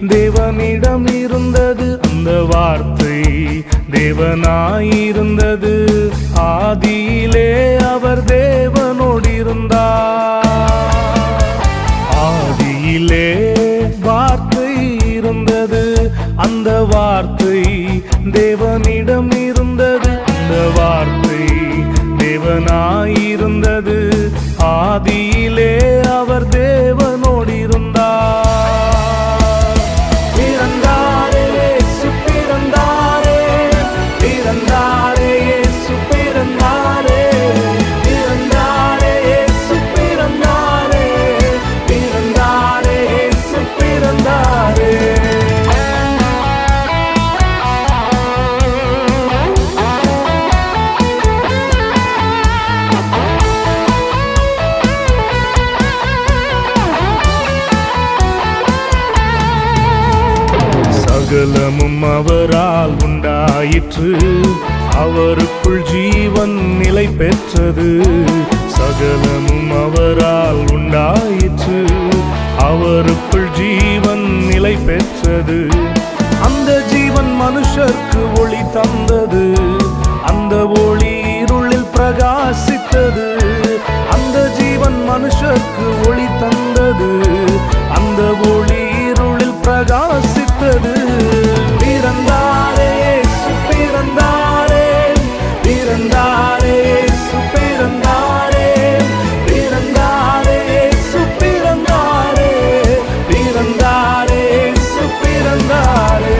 தேவனிடம் இருந்தது அந்த வார்த்தை தேவனாயிருந்தது ஆதியிலே அவர் தேவனோடு இருந்தார் ஆதியிலே வார்த்தை இருந்தது அந்த வார்த்தை தேவனிடம் இருந்தது அந்த வார்த்தை தேவனாயிருந்தது ஆதியிலே அவர் தேவனோடு இருந்தார் பிறந்தாரே இயேசு பிறந்தாரே பிறந்தாரே இயேசு பிறந்தாரே பிறந்தாரே இயேசு பிறந்தாரே பிறந்தாரே இயேசு பிறந்தாரே சகலமும் அவரால் உண்டாயிற்று அவருக்குள் ஜீவன் நிலை பெற்றது சகலமும் அவரால் உண்டாயிற்று அவருக்குள் ஜீவன் நிலை பெற்றது அந்த ஜீவன் மனுஷர்க்கு ஒளி தந்தது அந்த ஒளி இருளில் பிரகாசித்தது அந்த ஜீவன் மனுஷர்க்கு ஒளி தந்தது அந்த ஒளி இருளில் பிரகாசித்தது பிறந்தாரே இயேசு பிறந்தாரே பிறந்தாரே இயேசு பிறந்தாரே பிறந்தாரே இயேசு பிறந்தாரே பிறந்தாரே இயேசு பிறந்தாரே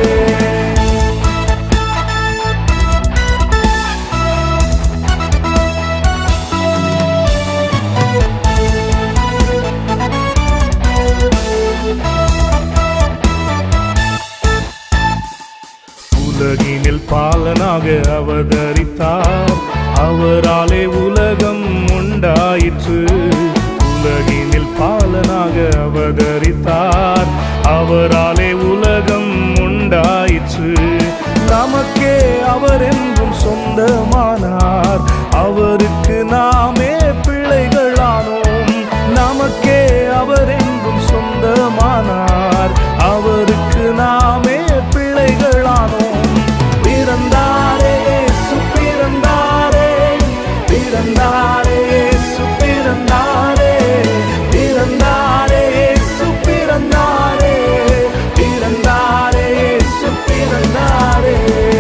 உலகினில் பாலனாக அவதரித்தார் அவராலே உலகம் உண்டாயிற்று உலகினில் பாலனாக அவதரித்தார் அவராலே உலகம் உண்டாயிற்று நமக்கே அவர் என்றும் சொந்தமானார் அவருக்கு நாமே பிள்ளைகளானோம் நமக்கே அவர் என்றும் சொந்தமானார் அவருக்கு நாமே பிள்ளைகளானோம் பிறந்தாரே இயேசு பிறந்தாரே பிறந்தாரே இயேசு பிறந்தாரே பிறந்தாரே இயேசு பிறந்தாரே பிறந்தாரே இயேசு பிறந்தாரே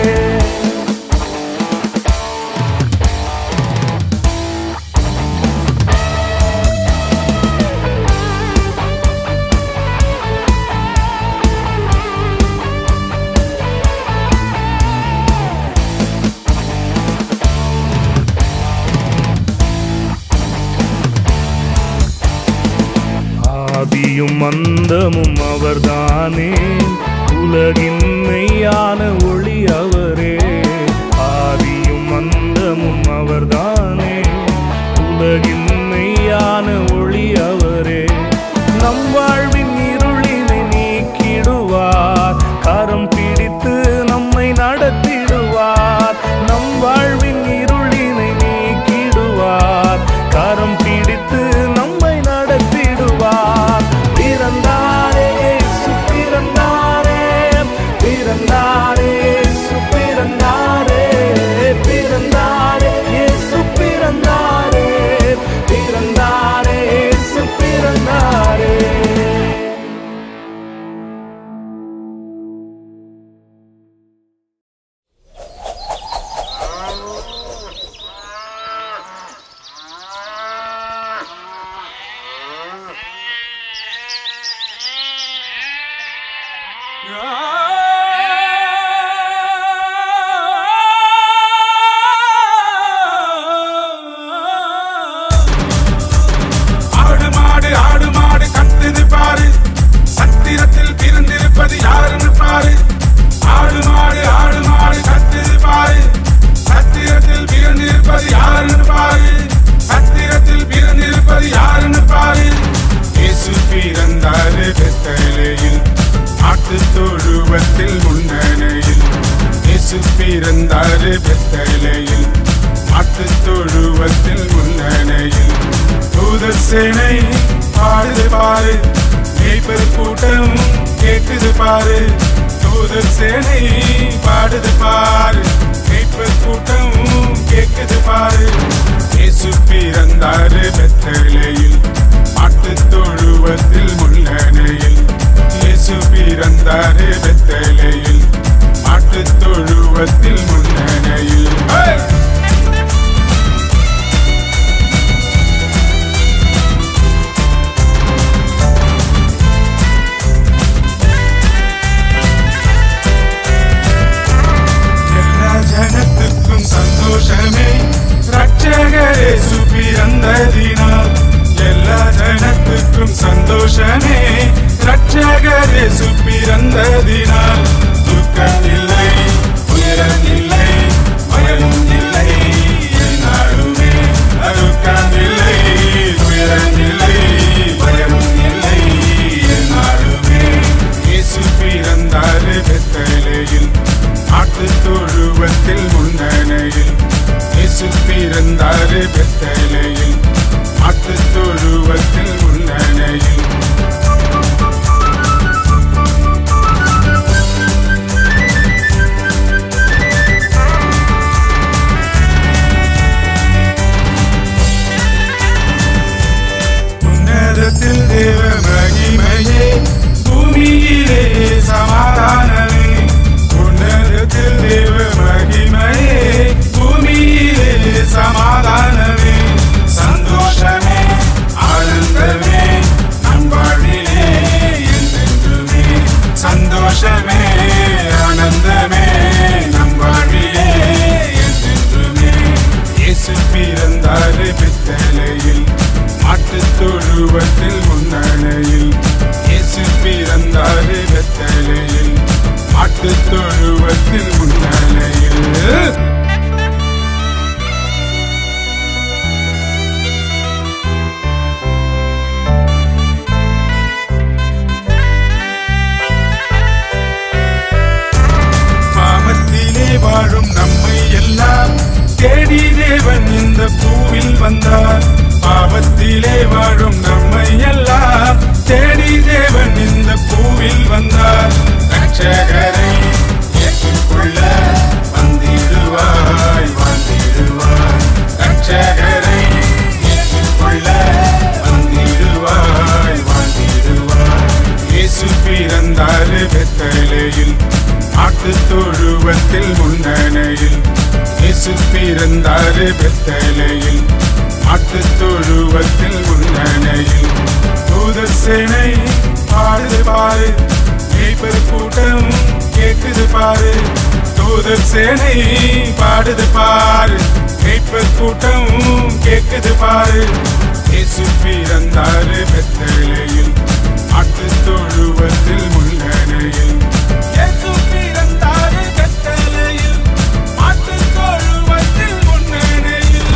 ஆதியும் அந்தமும் அவர்தானே உலகின் மெய்யான ஒளி அவரே ஆதியும் அந்தமும் அவர்தானே உலகின் மெய்யான ஒளி அவரே நம் வாழ்வின் இருளினை நீக்கிடுவார் கரம் பிடித்து நம்மை நடத்திடுவார் நம் வாழ்வின் இருளினை நீக்கிடுவார் கரம் பிடித்து நம்மை நடத்திடுவார் பிறந்தாரே இயேசு பிறந்தாரே பிறந்தாரே இயேசு பிறந்தாரே பிறந்தாரே இயேசு பிறந்தாரே பிறந்தாரே இயேசு பிறந்தாரே ஆடு மாடு ஆடு மாடு கத்துது பாரு சத்திரத்தில் பிறந்திருப்பது யாருன்னு பாரு ஆடு மாடு ஆடு மாடு கத்துது பாரு சத்திரத்தில் பிறந்திருப்பது யாருன்னு பாரு சத்திரத்தில் பிறந்திருப்பது யாருன்னு பாரு இயேசு பிறந்தாரு பெத்தலையில் ஆட்டு தொழுவத்தில் முன்னணையில் இயேசு பிறந்தாரு பெத்தலையில் ஆட்டு தொழுவத்தில் முன்னணையில் தூதர் சேனை பாடுது பாரு மேய்ப்பர் கூட்டம் கேட்குது பாரு பாரு தூதர் சேனை பாடுது பாரு மீட்பர் கூட்டம் கேக்குது பாரு இயேசு பிறந்தாரு பெத்தலையில் மாட்டு தொழுவத்தில் முன்னணையில் இயேசு பிறந்தாரு பெத்தலையில் மாட்டு தொழுவத்தில் முன்னணையில் Hey! எல்லா ஜனத்துக்கும் சந்தோஷமே ரட்சகரே சுபிறந்ததினால் எல்லா ஜனத்துக்கும் சந்தோஷமே ரட்சகரே சுபிறந்ததினால் துக்கம் இல்லை துயரம் இல்லை பயமும் இல்லை என்னாலுமே துக்கம் இல்லை துயரம் இல்லை பயமும் இல்லை என்னாலுமே இயேசு பிறந்தாரு பெத்தலையில் ஆட்டு தொழுவத்தில் முன்னணையில் இயேசு பிறந்தாரு பெத்தலையில் ஆட்டு தொழுவத்தில் முன்னணையில் உன்னதத்தில் தேவ மகிமையே பூமியிலே சமாதானமே உன்னதத்தில் தேவ மகிமையே பூமியிலே சமாதானமே சந்தோஷமே ஆனந்தமே நம் வாழ்விலே என்றென்றுமே சந்தோஷமே ஆனந்தமே நம் வாழ்விலே என்றென்றுமே இயேசு பிறந்தாரு பித்தளையில் மாட்டுத் தொழுவத்தில் முன்னணையில் இயேசு பிறந்தாரு வெத்தலையில் மாட்டுத் தொழுவத்தில் முன்னணையில் பாவத்திலே வாழும் நம்மை எல்லாம் தேடி தேவன் இந்த பூவில் வந்தார் பாவத்திலே வாழும் நம்மை எல்லாம் தேடி தேவன் இந்த பூவில் வந்தார் ரட்சகரை ஏற்றுக்கொள்ள வந்திடுவாய் வந்திடுவாய் ரட்சகரை ஏற்றுக்கொள்ள வந்திடுவாய் வந்திடுவாய் இயேசு பிறந்தாரு பெத்தலையில் ஆட்டு தொழுவத்தில் முன்னணையில் இயேசு பிறந்தாரு பெத்தலையில் ஆட்டு தொழுவத்தில் முன்னணையில் தூதர் சேனை பாடுது பாரு மேய்ப்பர் கூட்டம் கேக்குது பாரு தூதர் சேனை பாடுது பாரு மேய்ப்பர் கூட்டம் கேக்குது பாரு இயேசு பிறந்தாரு பெத்தலையில் ஆட்டு தொழுவத்தில் முன்னணையில் இயேசு பிறந்தாரு பெத்தலையில் ஆட்டு தொழுவத்தில் முன்னணையில்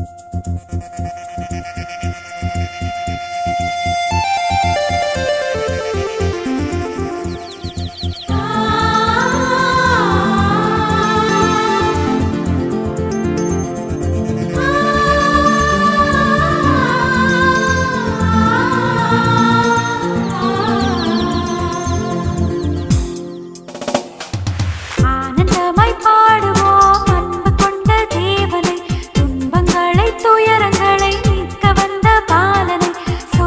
ஆனந்தமாய் பாடுவோம் அன்பு கொண்ட தேவனை துன்பங்களை துயரங்களை நீக்க வந்த பாலனை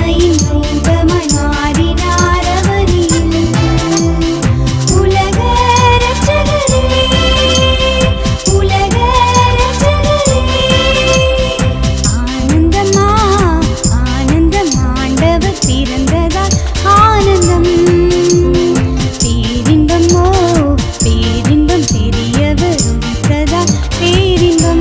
உண்மையின் ரூபமாய் மாறினார் அவரில் உலக ரட்சகரே உலக ரட்சகரே ஆனந்தமா ஆனந்தம் ஆண்டவர் பிறந்ததால் ஆனந்தம் பேரின்பமோ பேரின்பம் பெரியவர் உதித்ததால் பேரின்பம்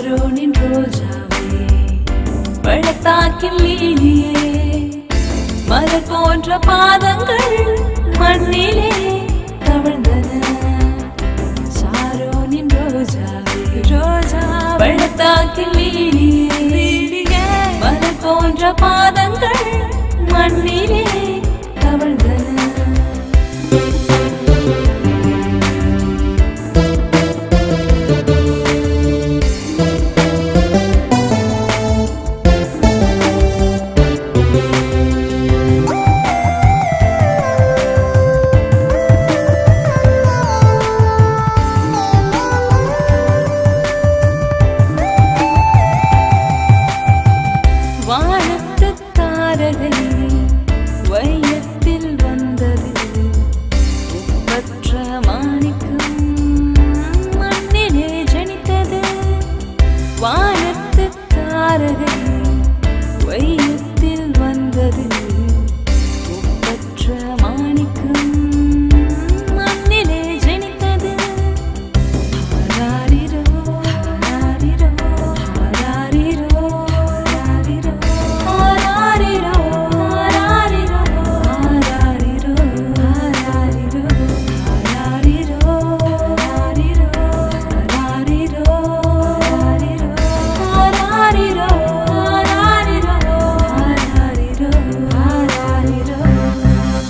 சாரோனின் ரோஜாவே பழத்தாக்கில் லீலியே மலர் போன்ற பாதங்கள் மண்ணிலே தவழ்ந்தன சாரோனின் ரோஜாவே ரோஜா பழத்தாக்கில் லீலியே மலர் போன்ற பாதங்கள் மண்ணிலே தவழ்ந்தன வானத்து தாரகை வையத்தில் வந்தது ஒப்பற்ற மாணிக்கம் மண்ணிலே ஜனித்தது வானத்து தாரகை வையத்தில் வந்தது ஒப்பற்ற மாணிக்கம் மண்ணிலே ஜனித்தது ஹராரிரோ ஹராரிரோ ஹராரிரோ ஹராரிரோ ஹராரிரோ ஹராரிரோ ஹராரிரோ ஹராரிரோ ஹராரிரோ ஹராரிரோ ஹராரிரோ ஹராரிரோ ஹராரிரோ ஹராரிரோ ஹராரிரோ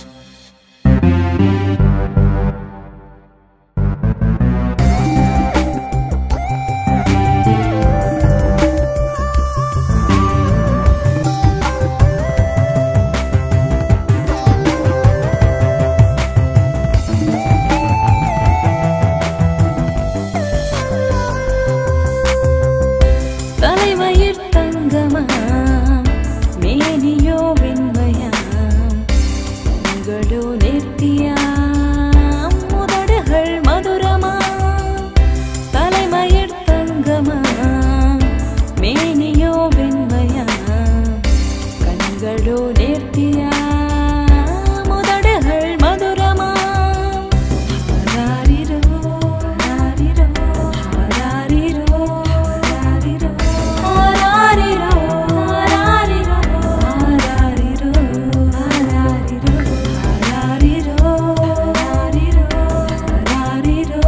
தலைமயிர் தங்கமாம் மேனியோ வெண்மையாம் உங்களோ நேர்த்தியாம் முதடுகள் மதுரமாம் தலைமயிர் தங்கமாம் மேனியோ வெண்மையாம் கண்களோ நேர்த்தியாம் முதடுகள் மதுரமாம் ஹராரிரோ ஹராரிரோ ஹராரிரோ ஹராரிரோ ஹராரிரோ ஹராரிரோ ஹராரிரோ ஹராரிரோ ஹராரிரோ ஹராரிரோ ஹராரிரோ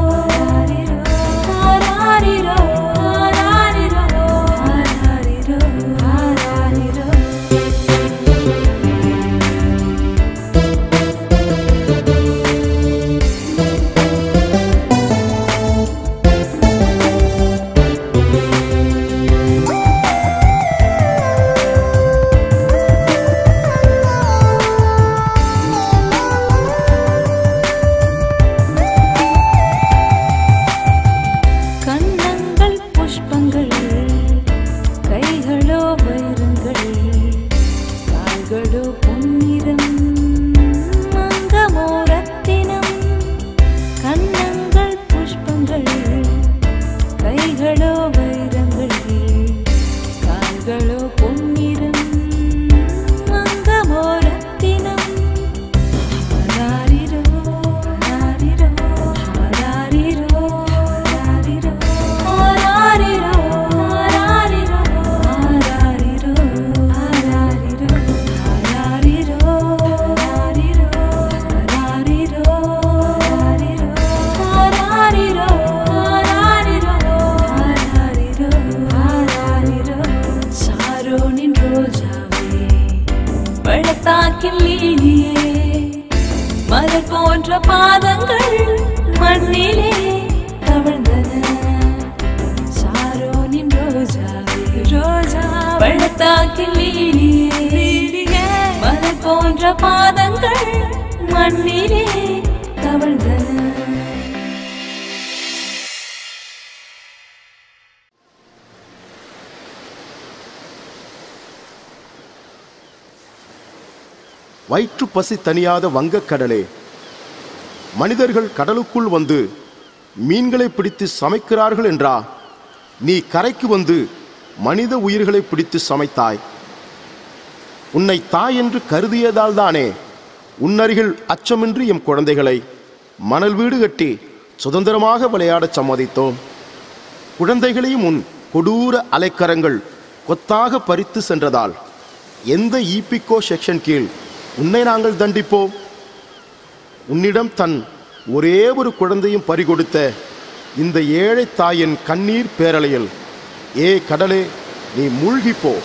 ஹராரிரோ ஹராரிரோ ஹராரிரோ ஹராரிரோ கண்ணங்கள் புஷ்பங்கள் கைகளோ வைரங்கள் கால்களோ பொன்னிறம் மங்கமோ ரத்தினம் கண்ணங்கள் புஷ்பங்கள் கைகளோ வைரங்கள் கால்களோ பொன்னிறம் மங்கமோ ரத்தினம் ஹராரிரோ ஹராரிரோ ஹராரிரோ ஹராரிரோ ஹராரிரோ ஹராரிரோ ஹராரிரோ ஹராரிரோ ஹராரிரோ ஹராரிரோ ஹராரிரோ ஹராரிரோ ஹராரிரோ ஹராரிரோ ஹராரிரோ சாரோனின் ரோஜாவே பழத்தாக்கில் லீலியே மலர் போன்ற பாதங்கள் மண்ணிலே தவழ்ந்தன சாரோனின் ரோஜாவே ரோஜா பழத்தாக்கில் லீலியே மலர் போன்ற பாதங்கள் மண்ணிலே தவழ்ந்தன வயிற்று பசி தணியாத வங்கக்கடலே மனிதர்கள் கடலுக்குள் வந்து மீன்களை பிடித்து சமைக்கிறார்கள் என்றா நீ கரைக்கு வந்து மனித உயிர்களை பிடித்து சமைத்தாய் உன்னை தாய் என்று கருதியதால் தானே உன்னருகில் அச்சமின்றி எம் குழந்தைகளை மணல் வீடு கட்டி சுதந்திரமாக விளையாடச் சம்மதித்தோம் குழந்தைகளையும் உன் கொடூர அலைக்கரங்கள் கொத்தாக பறித்து சென்றதால் எந்த ஈபிகோ செக்ஷன் கீழ் உன்னை நாங்கள் தண்டிப்போம் உன்னிடம் தன் ஒரே ஒரு குழந்தையும் பறிகொடுத்த இந்த ஏழை தாயின் கண்ணீர் பேரலையில் ஏ கடலே நீ மூழ்கிப்போ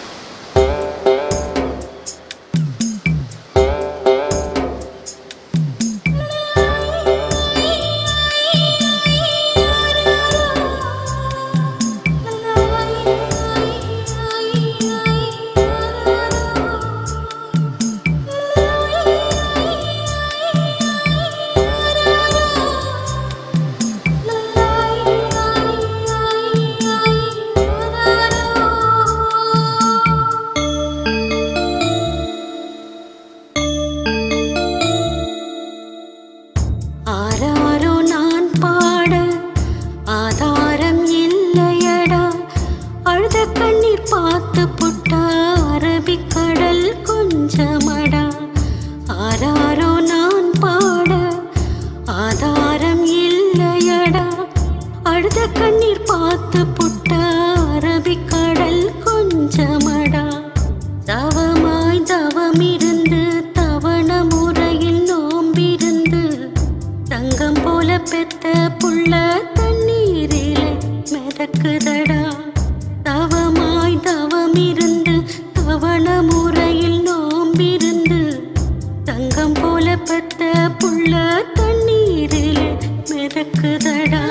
ஆராரோ நான் பாட ஆதாரம் இல்லையடா அழுத கண்ணீர் பார்த்து புட்டா அரபிக்கடல் கொஞ்சமடா ஆராரோ நான் பாட ஆதாரம் இல்லையடா அழுத கண்ணீர் பார்த்து புட்டா அரபிக்கடல் கொஞ்சமடா தவமாய் தவமிருந்து தவண முறையில் நோம்பிருந்து தங்கம் போல பெத்த புள்ள தண்ணீரிலே மிதக்குதடா தவமாய் தவமிருந்து தவண முறையில் நோம்பிருந்து தங்கம் போல பெத்த புள்ள தண்ணீரிலே மிதக்குதடா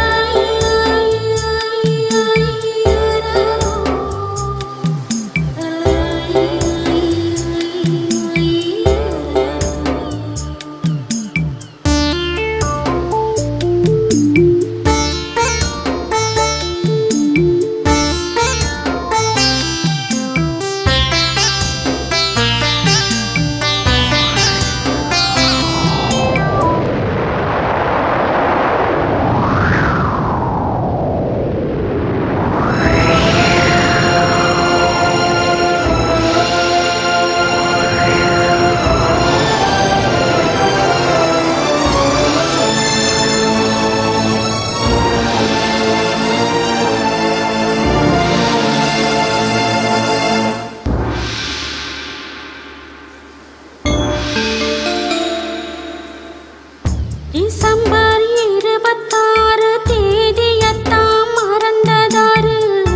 டிசம்பர் இருபத்தாறு தேதியத்தாம் மறந்ததாரு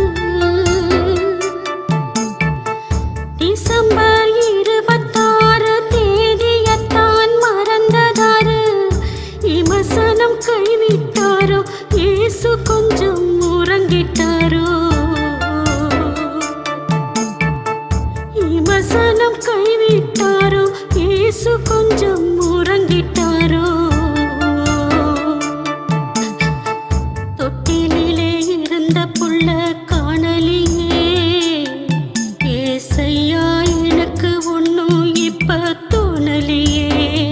டிசம்பர் இருபத்தாறு தேதியத்தான் மறந்ததாரு விமர்சனம் கைவிட்டாரோ இயேசு கொஞ்சம் உறங்கிட்டாரோ விமர்சனம் கைவிட்டாரோ இயேசு கொஞ்சம் உறங்கிட்டாரோ தொட்டிலே இருந்த புள்ள காணலியே ஏசையா எனக்கு ஒன்னும் இப்ப தோணலியே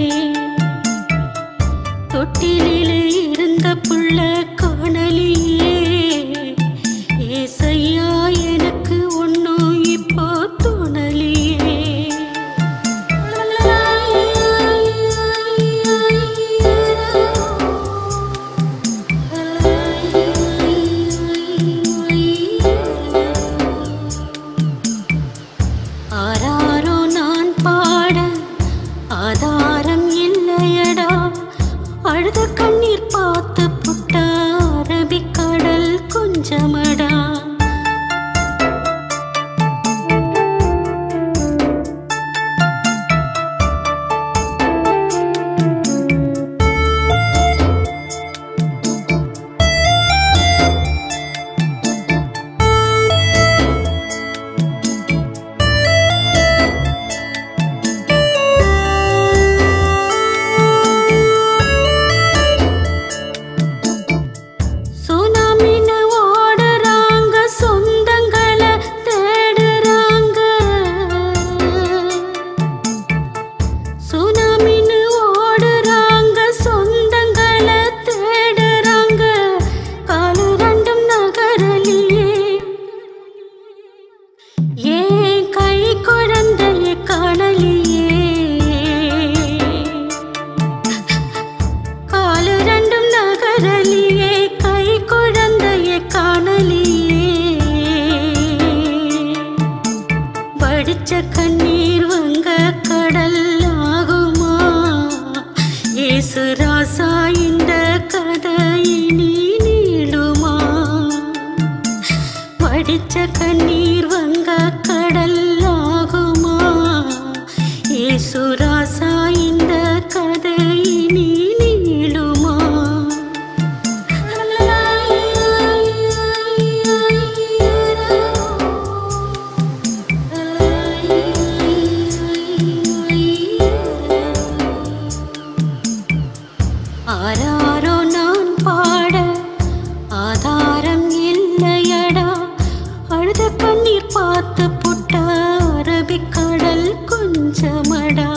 தொட்டிலே இருந்த புள்ள காணலியே ஏசையா எனக்கு ஒன்னும் இப்போ தோணலியே ஆராரோ நான் பாட ஆதாரம் இல்லையடா அழுத கண்ணீர் பார்த்து புட்டா அரபிக்கடல் கொஞ்சமடா சுனாமின்னு ஓடுறாங்க வடிச்ச கண்ணீர் வங்க கடல் ஆகுமா ஏசுராசா இந்த கதை இனி நீளுமா ஆராரோ நான் பாட ஆதாரம் இல்லையடா அழுத கண்ணீர் பார்த்து புட்ட அரபிக்கடல் கொஞ்சமடா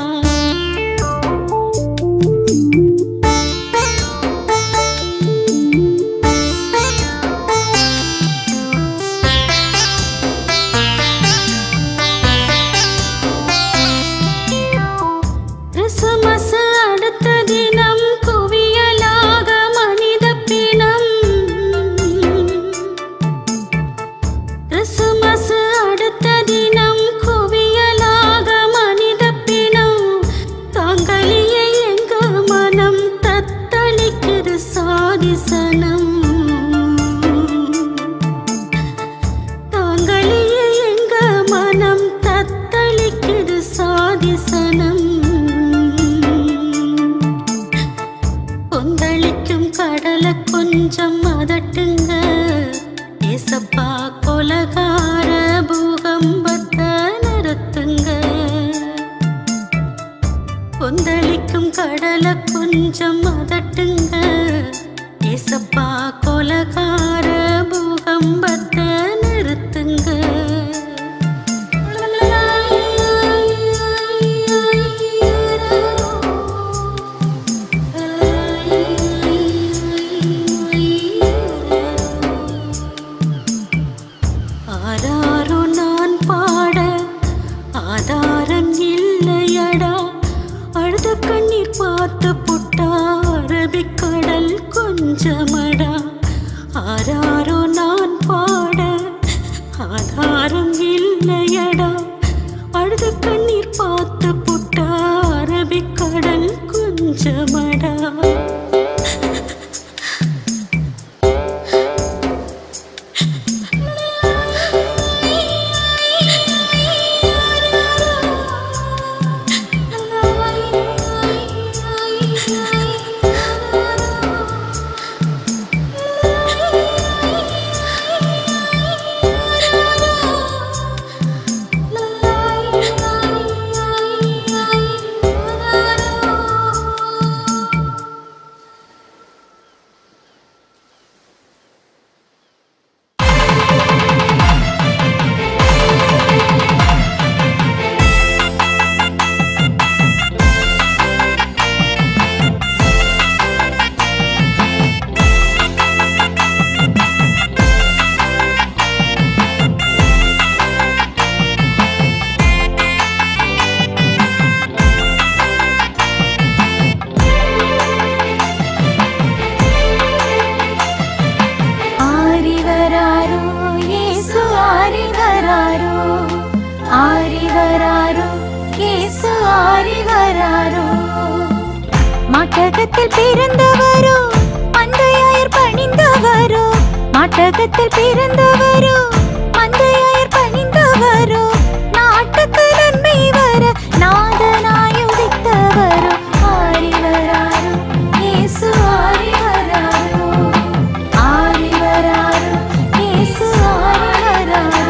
கிறிஸ்துமஸ் அடுத்த தினம் குவியலாக மனித பிணம் கிறிஸ்துமஸ் அடுத்த தினம் குவியலாக மனித பிணம் தாங்களியே எங்க மனம் தத்தளிக்குது சாதிசனம் தாங்களியே எங்க மனம் தத்தளிக்குது சாதிசனம் கொந்தளிக்கும் கடலை கொஞ்சம் அதட்டுங்க ஏசப்பா கொலகார பூகம்பத்தை நிறுத்துங்க கொந்தளிக்கும் கடலை கொஞ்சம் அதட்டுங்க ஏசப்பா கொலகார பூகம்பத்தை நிறுத்துங்க ஆராரோ நான் பாட ஆதாரம் இல்லையடா அழுத கண்ணீர் பார்த்து புட்டா அரபிக்கடல் கொஞ்சமடா ஆராரோ நான் பாட ஆதாரம் இல்லையடா அழுத கண்ணீர் பார்த்து புட்டா அரபிக்கடல் கொஞ்சமடா ஆரிவராரோ இயேசு ஆரிவராரோ ஆரிவராரோ இயேசு ஆரிவராரோ மாட்டகத்தில் பிறந்தவரோ மந்தையாயர் பணிந்தவரோ மாட்டகத்தில் பிறந்தவரோ மந்தையாயர் பணிந்தவரோ நாட்டுக்கு நன்மை வர நாதனாய் உதித்தவரோ ஆரிவராரோ இயேசு ஆரிவராரோ ஆரிவராரோ இயேசு ஆரிவராரோ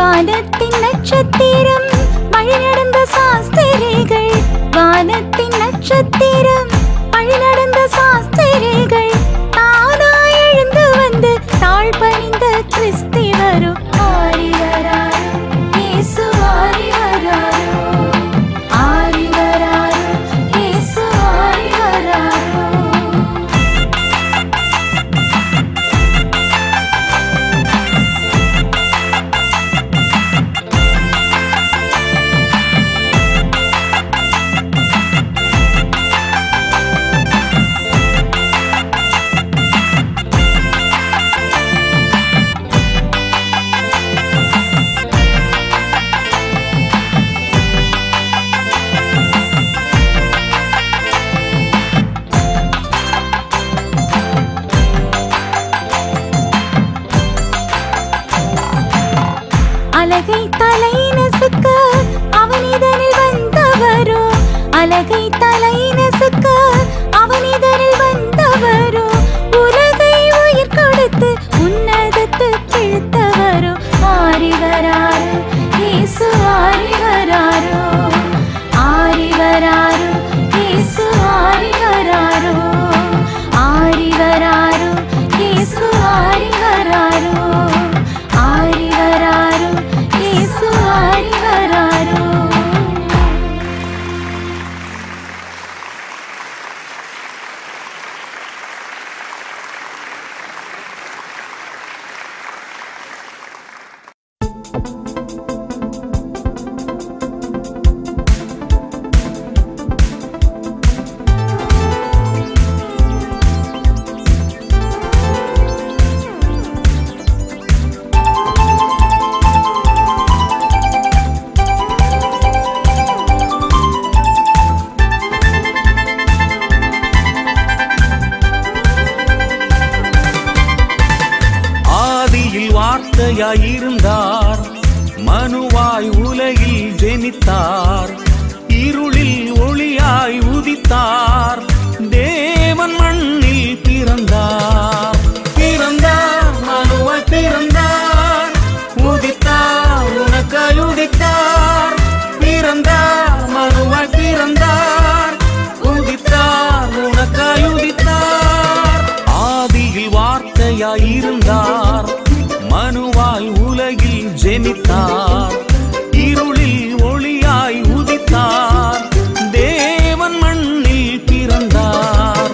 வானத்தின் நட்சத்திரம் வழி நடந்த சாஸ்திரிகள் வானத்தின் நட்சத்திரம் வழி நடந்த சாஸ்திரிகள் தானாய் எழுந்து வந்து தாழ் பணிந்த கிறிஸ்திவரோ ஆரி வராரோ இயேசு ஆரி வராரோ ஆரி வராரோ இயேசு ஆரி வராரோ அலகை தலை நசுக்க அவனிதனில் வந்தவரோ அலகை தலை நசுக்க அவனிதனில் வந்தவரோ உலகை உயிர் கொடுத்து உன்னதத்து கிழ்த்தவரோ ஆரி வராரோ இயேசு ஆரி வராரோ ஆரி வராரோ இயேசு ஆரி வராரோ ஆரி வராரோ இயேசு ஆரி வராரோ ஆரி வராரோ இயேசு ஆரி வராரோ ஆதியில் வார்த்தையாயிருந்தார் மனுவாய் உலகில் ஜெனித்தார் இருளில் ஒளியாய் உதித்தார் தேவன் மண்ணில் பிறந்தார் பிறந்தார் மனுவாய் பிறந்தார் உதித்தார் உனக்காய் உதித்தார் பிறந்தார் மனுவாய் பிறந்தார் உதித்தார் உனக்காய் உதித்தார் ஆதியில் வார்த்தையாயிருந்தார் மனுவாய் உலகில் ஜெனித்தார் இருளில் ஒளியாய் உதித்தார் தேவன் மண்ணில் பிறந்தார்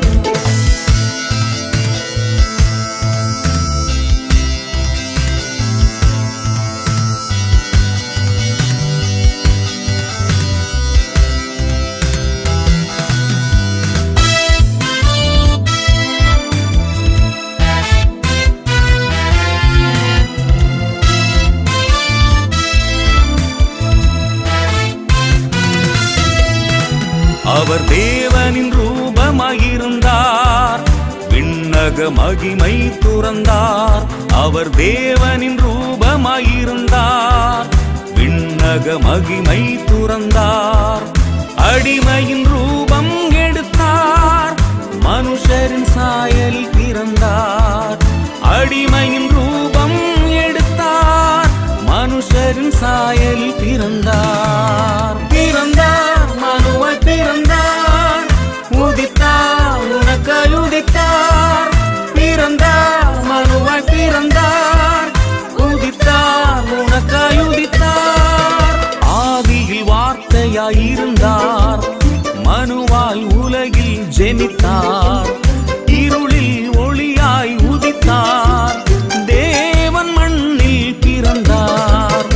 அவர் தேவனின் ரூபமாயிருந்தார் விண்ணக மகிமை துறந்தார் அவர் தேவனின் ரூபமாயிருந்தார் விண்ணக மகிமை துறந்தார் அடிமையின் ரூபம் எடுத்தார் மனுஷரின் சாயலில் பிறந்தார் அடிமையின் ரூபம் எடுத்தார் மனுஷரின் சாயலில் பிறந்தார் பிறந்தார் மனுவாய் பிறந்தார் உதித்தார் உனக்காய் உதித்தார் பிறந்தார் மனுவாய் பிறந்தார் உதித்தார் உனக்காய் உதித்தார் ஆதியில் வார்த்தையாயிருந்தார் மனுவாய் உலகில் ஜெனித்தார் இருளில் ஒளியாய் உதித்தார் தேவன் மண்ணில் பிறந்தார்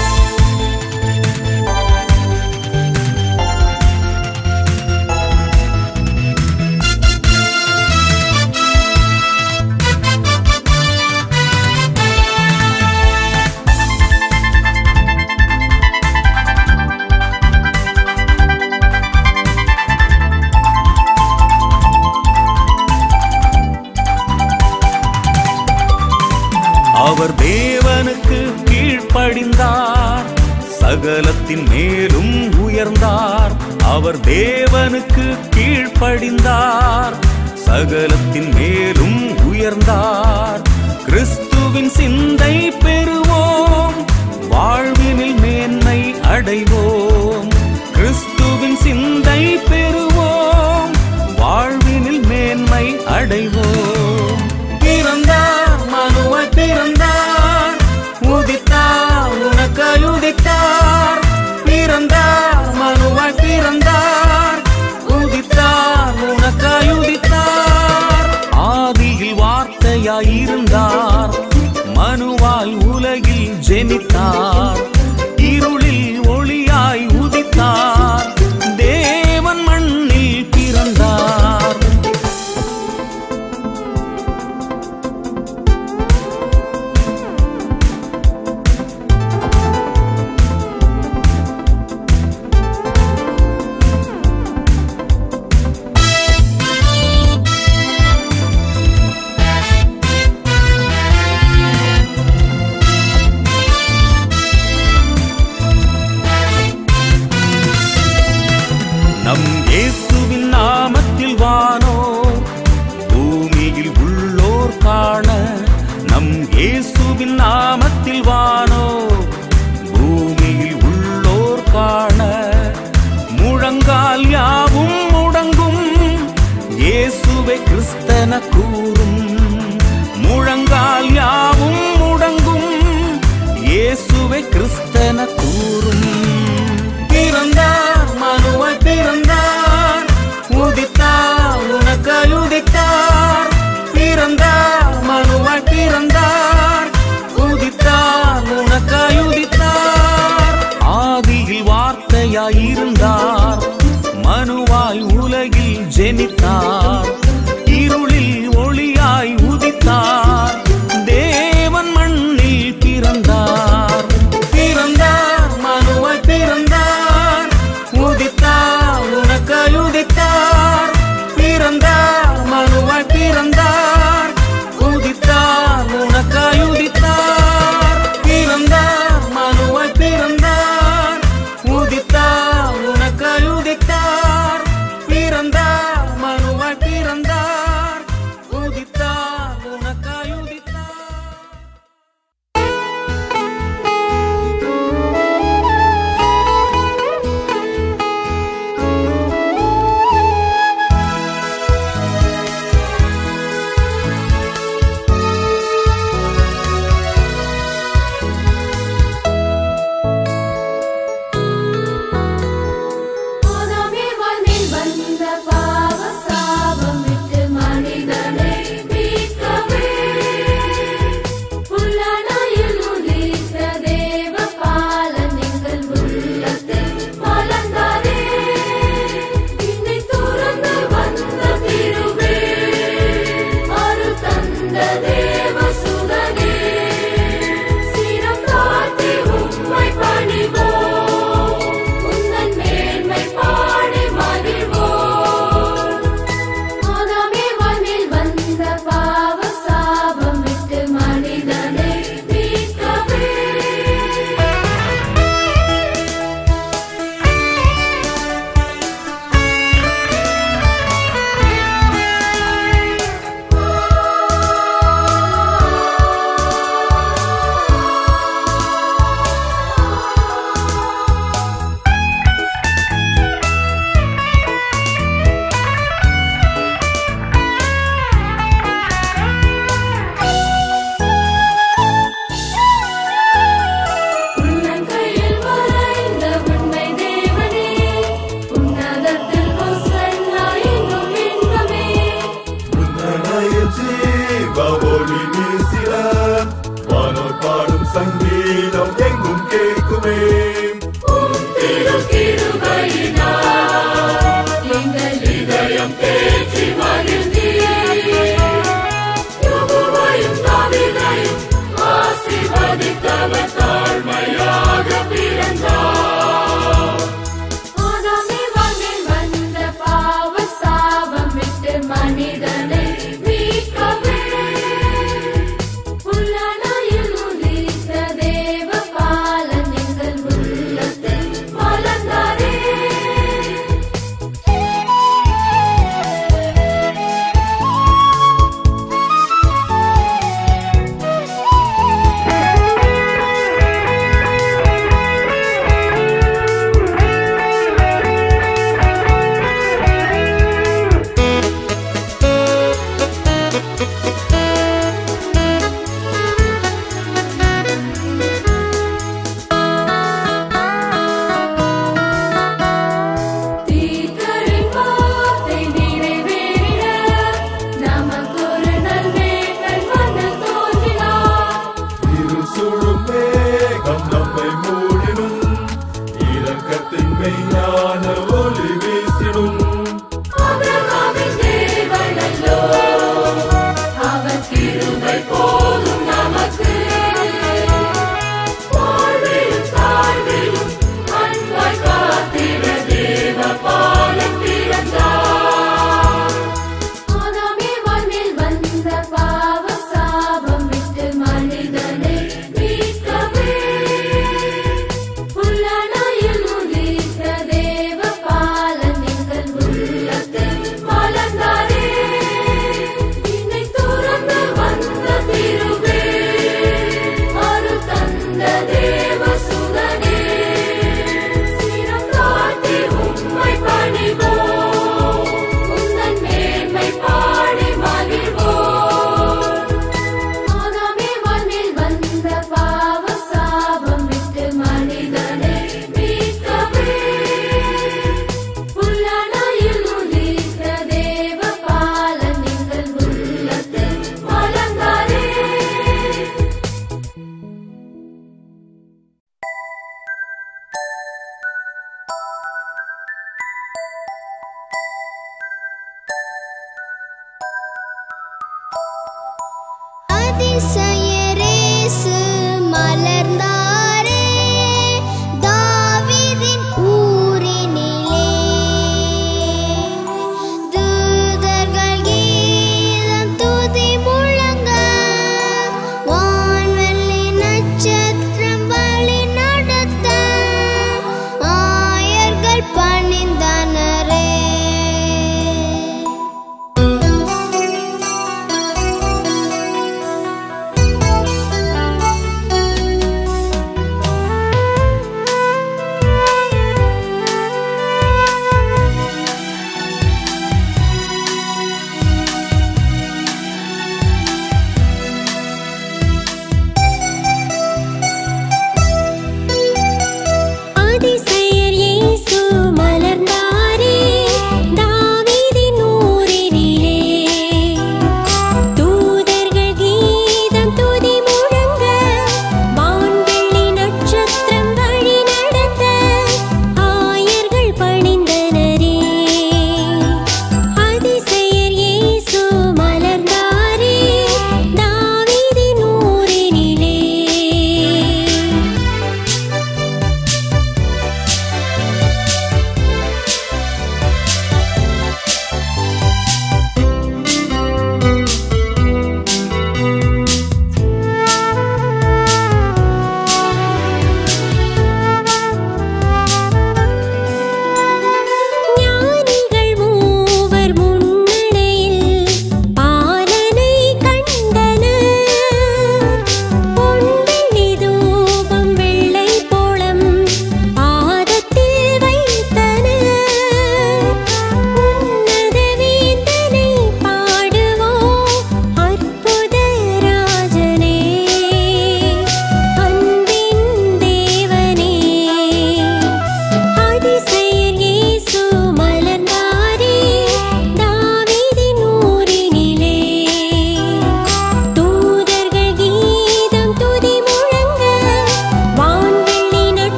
அவர் தேவனுக்கு கீழ்ப்படிந்தார் சகலத்தின் மேலும் உயர்ந்தார் அவர் தேவனுக்கு கீழ்ப்படிந்தார் சகலத்தின் மேலும் உயர்ந்தார் கிறிஸ்துவின் சிந்தை பெறுவோம் வாழ் பிறந்தார் மனுவாய் உலகில் ஜெனித்தார் இருளில் ஒளியாய் உதித்தார் தேவன் மண்ணில் பிறந்தார் நம் இயேசுவின் நாமத்தில் வானோ பூமியில் உள்ளோர் காண நம் இயேசுவின் நாமத்தில் வானோ பூமியில் உள்ளோர் காண முழங்கால் யாவும் முடங்கும் இயேசுவை கிறிஸ்தன கூற